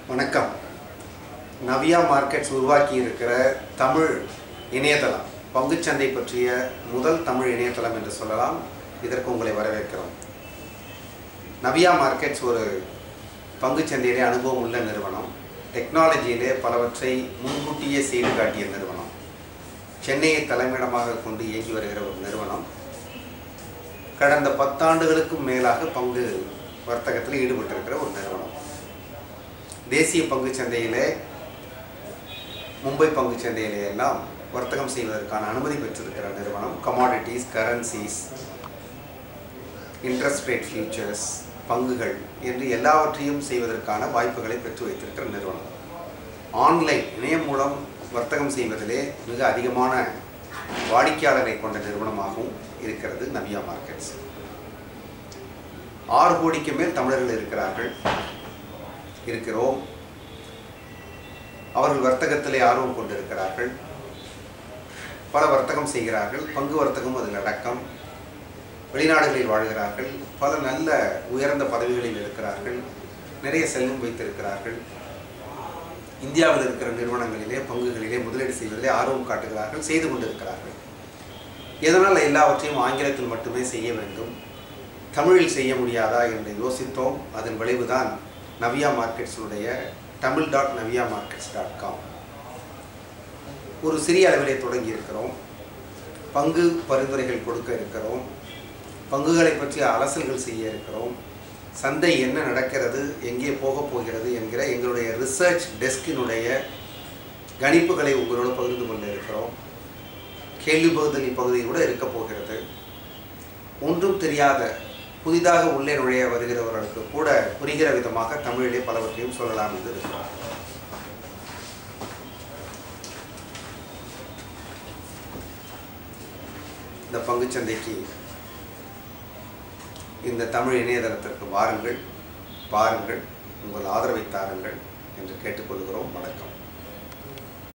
வணக்கம் நவியா மார்க்கெட்ஸ் உருவாக்கி இருக்கிற தமிழ் இணையதளம் பங்குச்சந்தை பற்றிய முதல் தமிழ் இணையதளம் என்று சொல்லலாம் இதற்கு உங்களை வரவேற்கிறோம் நவியா மார்க்கெட்ஸ் ஒரு பங்குச்சந்தையிலே அனுபவம் உள்ள நிறுவனம் டெக்னாலஜியிலே பலவற்றை முன்கூட்டியே செய்து காட்டிய நிறுவனம் சென்னையை தலைமையிடமாக கொண்டு இயங்கி வருகிற ஒரு நிறுவனம் கடந்த பத்தாண்டுகளுக்கும் மேலாக பங்கு வர்த்தகத்தில் ஈடுபட்டிருக்கிற ஒரு நிறுவனம் தேசிய பங்குச் சந்தையிலே மும்பை பங்குச் சந்தையிலே எல்லாம் வர்த்தகம் செய்வதற்கான அனுமதி பெற்றிருக்கிற நிறுவனம் commodities currencies interest rate futures பங்குகள் என்று எல்லாவற்றையும் செய்வதற்கான வாய்ப்புகளை பெற்று வைத்திருக்கிற நிறுவனம் ஆன்லைன் இணையம் மூலம் வர்த்தகம் செய்வதிலே மிக அதிகமான வாடிக்கையாளரை கொண்ட நிறுவனமாகவும் இருக்கிறது நவியா மார்க்கெட்ஸ் ஆறு கோடிக்கு மேல் தமிழர்கள் இருக்கிறார்கள் இருக்கிறோம் அவர்கள் வர்த்தகத்திலே ஆர்வம் கொண்டிருக்கிறார்கள் பல வர்த்தகம் செய்கிறார்கள் பங்கு வர்த்தகம் அதில் அடக்கம் வெளிநாடுகளில் வாழ்கிறார்கள் பல நல்ல உயர்ந்த பதவிகளில் இருக்கிறார்கள் நிறைய செல்வம் வைத்திருக்கிறார்கள் இந்தியாவில் இருக்கிற நிறுவனங்களிலே பங்குகளிலே முதலீடு செய்வதிலே ஆர்வம் காட்டுகிறார்கள் செய்து கொண்டிருக்கிறார்கள் எதனால் எல்லாவற்றையும் ஆங்கிலத்தில் மட்டுமே செய்ய வேண்டும் தமிழில் செய்ய முடியாதா என்று யோசித்தோம் அதன் விளைவுதான் நவியா மார்க்கெட்ஸுடைய Tamil dot Navia markets dot com ஒரு சிறிய அளவிலே தொடங்கி இருக்கிறோம் பங்கு பரிந்துரைகள் கொடுக்க இருக்கிறோம் பங்குகளை பற்றிய அலசல்கள் செய்ய இருக்கிறோம் சந்தை என்ன நடக்கிறது எங்கே போகப் போகிறது என்கிற எங்களுடைய ரிசர்ச் டெஸ்கினுடைய கணிப்புகளை உங்களோடு பகிர்ந்து கொண்டு இருக்கிறோம் கேள்வி பகுதல் பகுதி கூட இருக்க போகிறது ஒன்றும் தெரியாத புதிதாக உள்ளே நுழைய வருகிறவர்களுக்கு கூட புரிகிற விதமாக தமிழிலே பலவற்றையும் சொல்லலாம் என்று இருக்கிறோம் இந்த பங்குச்சந்தைக்கு இந்த தமிழ் இணையதளத்திற்கு வாருங்கள் பாருங்கள் உங்கள் ஆதரவை தாருங்கள் என்று கேட்டுக்கொள்கிறோம் வணக்கம்